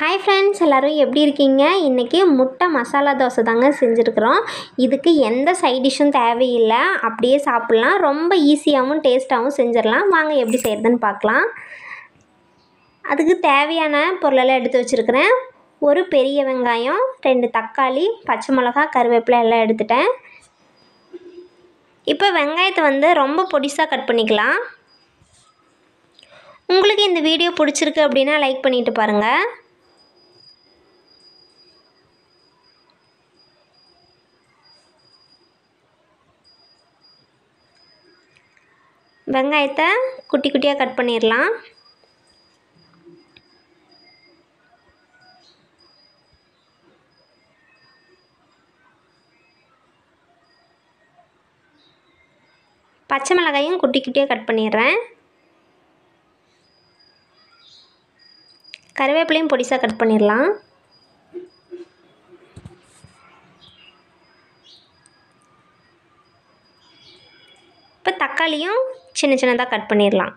hi friends எல்லோரும் எப்படி இருக்கீங்க இன்றைக்கி முட்டை மசாலா தோசை தாங்க செஞ்சுருக்குறோம் இதுக்கு எந்த சைட் டிஷ்ஷும் தேவையில்லை அப்படியே சாப்பிட்லாம் ரொம்ப ஈஸியாகவும் டேஸ்ட்டாகவும் செஞ்சிடலாம் வாங்க எப்படி செய்கிறதுன்னு பார்க்கலாம் அதுக்கு தேவையான பொருளெல்லாம் எடுத்து வச்சுருக்கிறேன் ஒரு பெரிய வெங்காயம் ரெண்டு தக்காளி பச்சை மிளகா கருவேப்பிலை எல்லாம் எடுத்துட்டேன் இப்போ வெங்காயத்தை வந்து ரொம்ப பொடிசாக கட் பண்ணிக்கலாம் உங்களுக்கு இந்த வீடியோ பிடிச்சிருக்கு அப்படின்னா லைக் பண்ணிட்டு பாருங்கள் வெங்காயத்தை குட்டி குட்டியாக கட் பண்ணிடலாம் பச்சை மிளகாயும் குட்டி குட்டியாக கட் பண்ணிடுறேன் கருவேப்பிலையும் பொடிசாக கட் பண்ணிடலாம் இப்போ தக்காளியும் சின்ன சின்னதாக கட் பண்ணிடலாம்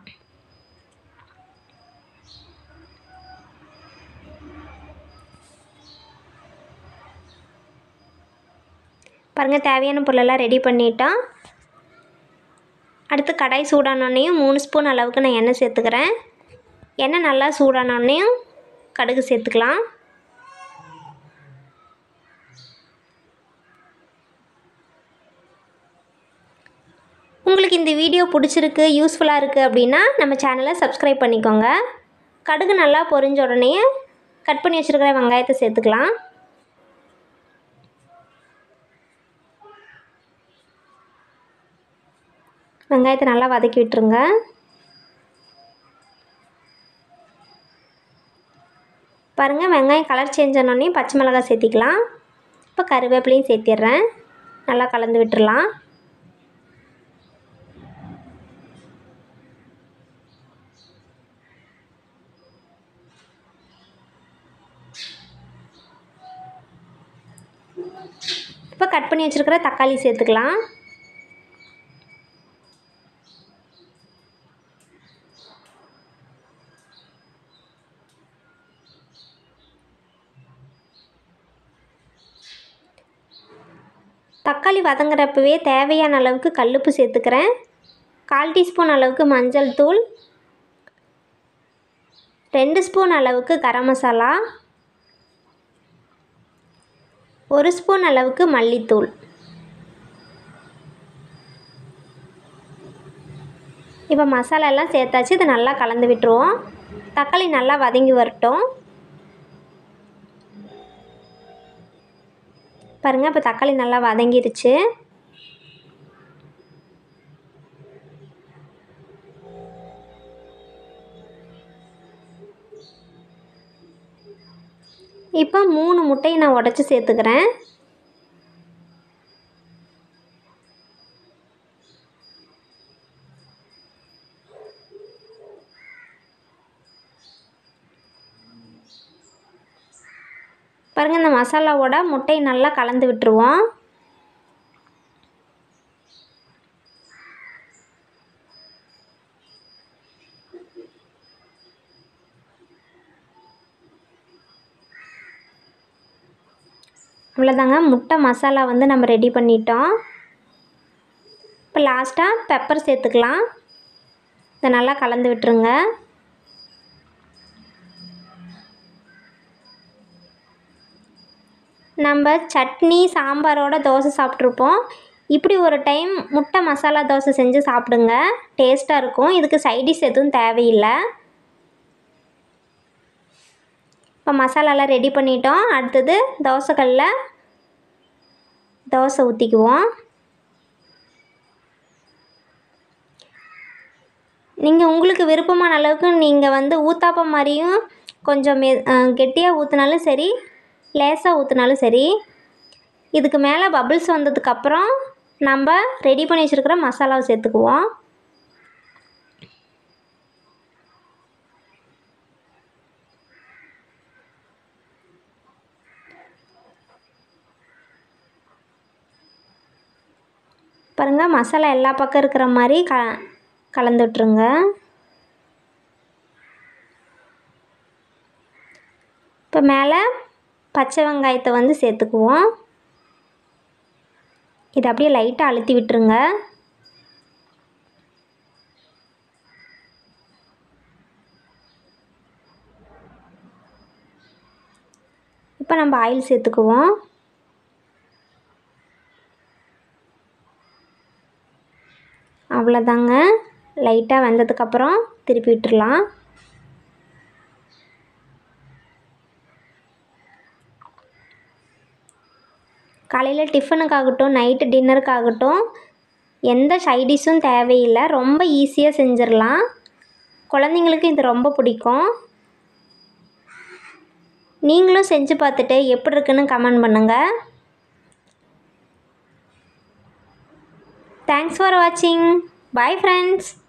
பாருங்கள் தேவையான பொருளெல்லாம் ரெடி பண்ணிட்டோம் அடுத்து கடாய் சூடானோடனையும் மூணு ஸ்பூன் அளவுக்கு நான் எண்ணெய் சேர்த்துக்கிறேன் எண்ணெய் நல்லா சூடானோடனையும் கடுகு சேர்த்துக்கலாம் உங்களுக்கு இந்த வீடியோ பிடிச்சிருக்கு யூஸ்ஃபுல்லாக இருக்குது அப்படின்னா நம்ம சேனலை சப்ஸ்கிரைப் பண்ணிக்கோங்க கடுகு நல்லா பொரிஞ்ச உடனே கட் பண்ணி வச்சுருக்கிற வெங்காயத்தை சேர்த்துக்கலாம் வெங்காயத்தை நல்லா வதக்கி விட்டுருங்க பாருங்கள் வெங்காயம் கலர் சேஞ்ச் ஆனோடனே பச்சை மிளகாய் சேர்த்திக்கலாம் இப்போ கருவேப்பிலையும் சேர்த்திடுறேன் நல்லா கலந்து விட்டுறலாம் இப்போ கட் பண்ணி வச்சுருக்கிற தக்காளி சேர்த்துக்கலாம் தக்காளி வதங்குறப்பவே தேவையான அளவுக்கு கல்லுப்பு சேர்த்துக்கிறேன் கால் டீஸ்பூன் அளவுக்கு மஞ்சள் தூள் ரெண்டு ஸ்பூன் அளவுக்கு கரம் மசாலா ஒரு ஸ்பூன் அளவுக்கு மல்லித்தூள் இப்போ மசாலா எல்லாம் சேர்த்தாச்சு இதை நல்லா கலந்து விட்டுருவோம் தக்காளி நல்லா வதங்கி வரட்டும் பாருங்கள் இப்போ தக்காளி நல்லா வதங்கிருச்சு இப்போ மூணு முட்டையை நான் உடச்சி சேர்த்துக்கிறேன் பாருங்கள் இந்த மசாலாவோட முட்டையை நல்லா கலந்து விட்டுருவோம் அவ்வளோதாங்க முட்டை மசாலா வந்து நம்ம ரெடி பண்ணிட்டோம் இப்போ லாஸ்ட்டாக பெப்பர் சேர்த்துக்கலாம் இதை நல்லா கலந்து விட்டுருங்க நம்ம சட்னி சாம்பாரோட தோசை சாப்பிட்ருப்போம் இப்படி ஒரு டைம் முட்டை மசாலா தோசை செஞ்சு சாப்பிடுங்க டேஸ்ட்டாக இருக்கும் இதுக்கு சைடிஷ் எதுவும் தேவையில்லை இப்போ மசாலாலாம் ரெடி பண்ணிட்டோம் அடுத்தது தோசைக்கல்லில் தோசை ஊற்றிக்குவோம் நீங்கள் உங்களுக்கு விருப்பமான அளவுக்கு நீங்கள் வந்து ஊத்தாப்பம் மாதிரியும் கொஞ்சம் மெ கெட்டியாக ஊற்றினாலும் சரி லேசாக ஊற்றினாலும் சரி இதுக்கு மேலே பபிள்ஸ் வந்ததுக்கப்புறம் நம்ம ரெடி பண்ணி வச்சுருக்கிற மசாலாவை சேர்த்துக்குவோம் பாருங்கள் மசாலா எல்லா பக்கம் இருக்கிற மாதிரி க கலந்து விட்ருங்க இப்போ மேலே பச்சை வெங்காயத்தை வந்து சேர்த்துக்குவோம் இதை அப்படியே லைட்டாக அழுத்தி விட்டுருங்க இப்போ நம்ம ஆயில் சேர்த்துக்குவோம் அவ்வளோதாங்க லைட்டாக வெந்ததுக்கப்புறம் திருப்பி விட்டுறலாம் காலையில் டிஃபனுக்காகட்டும் நைட்டு டின்னருக்காகட்டும் எந்த சைடிஷும் தேவையில்லை ரொம்ப ஈஸியாக செஞ்சிடலாம் குழந்தைங்களுக்கு இது ரொம்ப பிடிக்கும் நீங்களும் செஞ்சு பார்த்துட்டு எப்படி இருக்குன்னு கமெண்ட் பண்ணுங்கள் தேங்க்ஸ் ஃபார் வாட்சிங் பாய் ஃப்ரெண்ட்ஸ்